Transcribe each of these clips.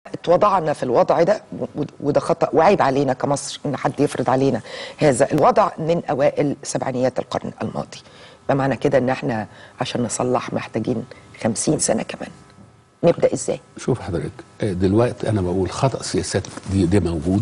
اتوضعنا في الوضع ده و- وده خطأ وعيب علينا كمصر ان حد يفرض علينا هذا الوضع من اوائل سبعينيات القرن الماضي بمعنى كده ان احنا عشان نصلح محتاجين خمسين سنة كمان نبدأ ازاي شوف حضرتك آه، دلوقتي انا بقول خطا سياسات دي ده موجود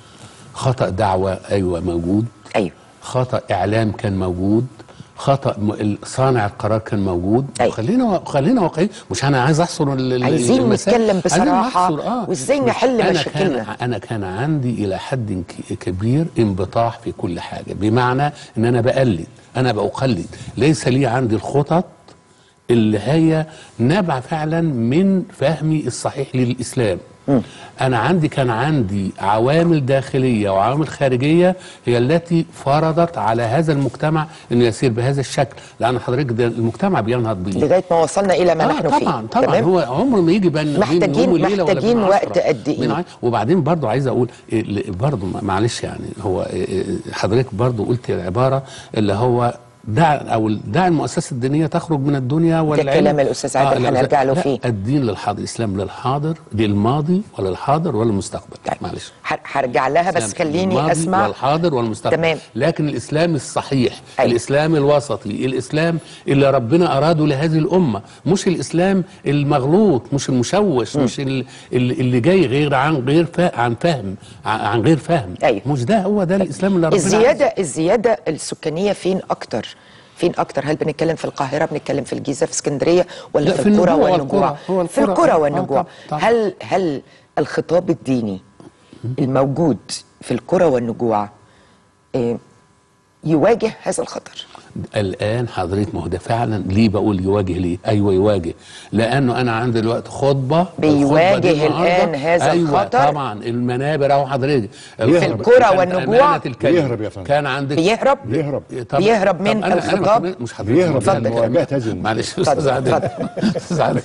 خطا دعوه ايوه موجود ايوه خطا اعلام كان موجود خطا م- ال- صانع القرار كان موجود أيوة. خلينا خلينا واقعيين مش انا عايز احصر ال- ال- عايزين المسائل. نتكلم عايزين بصراحة نحصر، آه. وإزاي مش- نحل أنا مشاكلنا. كان انا كان عندي الى حد ك- كبير انبطاح في كل حاجه بمعنى ان انا بقلد انا بقلد ليس لي عندي الخطط اللي هي نابعه فعلا من فهمي الصحيح للاسلام انا عندي كان عندي عوامل داخليه وعوامل خارجيه هي التي فرضت على هذا المجتمع انه يسير بهذا الشكل لان حضرتك ده المجتمع بينهض بيه لغايه ما وصلنا الى ما آه نحن طبعا فيه طبعا تمام؟ هو عمره ما يجي بين محتاجين- بين يوم وليلة ولا محتاجين بين وقت عشرة. قد إيه؟ بين ع- وبعدين برضو عايز اقول إيه، برضو معلش يعني هو إيه، إيه، حضرتك برضو قلت العباره اللي هو دع او دع المؤسسه الدينيه تخرج من الدنيا والعلم كلام الأستاذ عادل لا، هنرجع له لا، فيه. الدين للحاضر الاسلام للحاضر للماضي ولا الحاضر ولا المستقبل طيب معلش ه- هرجع لها بس الإسلام خليني الماضي اسمع والحاضر والمستقبل تمام. لكن الاسلام الصحيح أيوة. أيوة. الاسلام الوسطي الاسلام اللي ربنا اراده لهذه الامه مش الاسلام المغلوط مش المشوش مش ال- اللي, اللي جاي غير عن غير فا عن فهم عن عن غير فهم أيوة. مش ده هو ده الاسلام اللي ربنا الزياده عايزه. الزياده السكانيه فين اكتر فين اكتر هل بنتكلم في القاهره بنتكلم في الجيزه في اسكندريه ولا لا، في في القرى النجوع والنجوع والقرى. هو في القرى. القرى آه، والنجوع طبعا، طبعا. هل هل الخطاب الديني الموجود في القرى والنجوع آه، يواجه هذا الخطر الان حضرتك ما هو ده فعلا ليه بقول يواجه ليه ايوه يواجه لانه انا عندي دلوقتي خطبه بيواجه الخطبة دي النهاردة- الآن هذا أيوة الخطر؟ طبعا المنابر اهو حضرتك في القرى كانت والنجوع أمانة الكلمة. بيهرب يا فندم. كان عندك بيهرب بيهرب طب- بيهرب من طب أنا- أنا الخطاب؟ كمان مش حضرتك بيهرب بقول من لك. مواجهة هذه المشكلة. معلش اتفضل، استاذ عادل اتفضل. استاذ عادل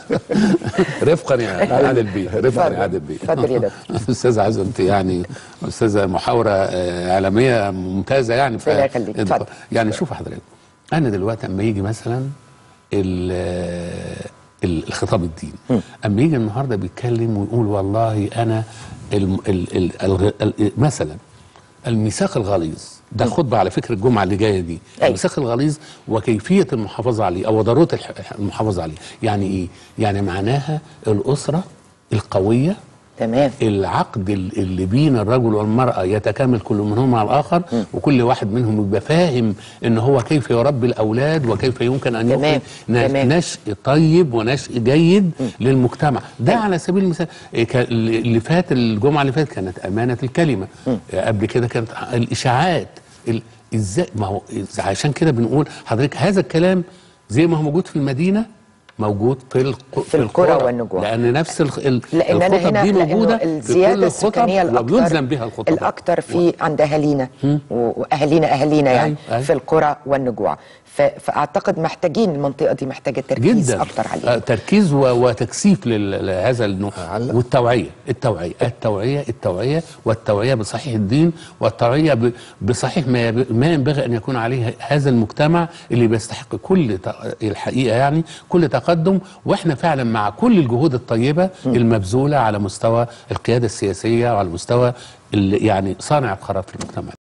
رفقا يا عادل بيه رفقا اتفضل. يا عادل بيه اتفضل يا دكتور. استاذ عايز انت يعني استاذه محاوره آه، اعلاميه ممتازه يعني ف- ربنا يخليك. اتفضل. يعني شوف حضرتك انا دلوقتي اما يجي مثلا ال- ال- الخطاب الديني اما يجي النهارده بيتكلم ويقول والله انا الم- ال ال ال ال مثلا الميثاق الغليظ ده خطبه على فكره الجمعه اللي جايه دي أيوة. الميثاق الغليظ وكيفيه المحافظه عليه او ضروره الح- المحافظه عليه يعني ايه يعني معناها الاسره القويه تمام العقد ال- اللي بين الرجل والمرأة يتكامل كل منهما مع الآخر وكل واحد منهم يبقى فاهم إن هو كيف يربي الأولاد وكيف يمكن أن تمام، يخرج نش- تمام. نشء طيب ونشء جيد للمجتمع ده على سبيل المثال إيه كان- اللي فات الجمعة اللي فاتت كانت أمانة الكلمة قبل كده كانت الإشاعات ال- إزاي ما هو عشان كده بنقول حضرتك هذا الكلام زي ما هو موجود في المدينة موجود في الق... في القرى والنجوع. لان نفس الخ... ال... لان انا الخطب هنا دي موجوده لانه في الزياده كل الخطب السكانيه الاكثر وبيلزم بها الخطب الاكثر في عند اهالينا و- واهالينا اهالينا يعني أيوة، أيوة. في القرى والنجوع ف- فاعتقد محتاجين المنطقه دي محتاجه تركيز جدا اكتر عليها آه، تركيز و... وتكثيف لل- لهذا النوع أعلق. والتوعيه التوعيه التوعيه التوعيه والتوعيه بصحيح الدين والتوعيه ب... بصحيح ما, يب... ما ينبغي ان يكون عليه هذا المجتمع اللي بيستحق كل ت... الحقيقه يعني كل تقدم واحنا فعلا مع كل الجهود الطيبه المبذوله على مستوى القياده السياسيه وعلى مستوى ال... يعني صانع القرار في المجتمع